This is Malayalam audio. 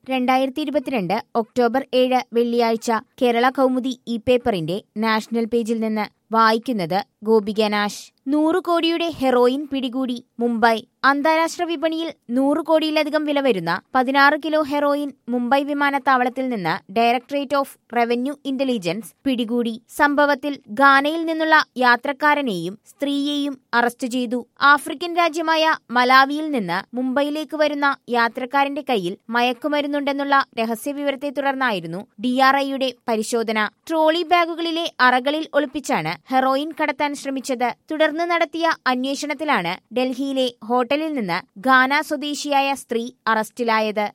രണ്ടായിരത്തി ഇരുപത്തിരണ്ട് ഒക്ടോബർ ഏഴ് വെള്ളിയാഴ്ച കേരള കൗമുദി ഇ പേപ്പറിന്റെ നാഷണൽ പേജിൽ നിന്ന് വായിക്കുന്നത് ഗോപിക നാശ് നൂറ് കോടിയുടെ ഹെറോയിൻ പിടികൂടി മുംബൈ അന്താരാഷ്ട്ര വിപണിയിൽ നൂറ് കോടിയിലധികം വില വരുന്ന പതിനാറ് കിലോ ഹെറോയിൻ മുംബൈ വിമാനത്താവളത്തിൽ നിന്ന് ഡയറക്ടറേറ്റ് ഓഫ് റവന്യൂ ഇന്റലിജൻസ് പിടികൂടി സംഭവത്തിൽ ഗാനയിൽ നിന്നുള്ള യാത്രക്കാരനെയും സ്ത്രീയെയും അറസ്റ്റ് ചെയ്തു ആഫ്രിക്കൻ രാജ്യമായ മലാവിയിൽ നിന്ന് മുംബൈയിലേക്ക് വരുന്ന യാത്രക്കാരന്റെ കയ്യിൽ മയക്കുമരുന്നുണ്ടെന്നുള്ള രഹസ്യവിവരത്തെ തുടർന്നായിരുന്നു ഡിആർഐയുടെ പരിശോധന ട്രോളി ബാഗുകളിലെ അറകളിൽ ഒളിപ്പിച്ചാണ് ഹെറോയിൻ കടത്താൻ ശ്രമിച്ചത് തുടർന്ന് നടത്തിയ അന്വേഷണത്തിലാണ് ഡൽഹിയിലെ ഹോട്ടലിൽ നിന്ന് ഗാന സ്വദേശിയായ സ്ത്രീ അറസ്റ്റിലായത്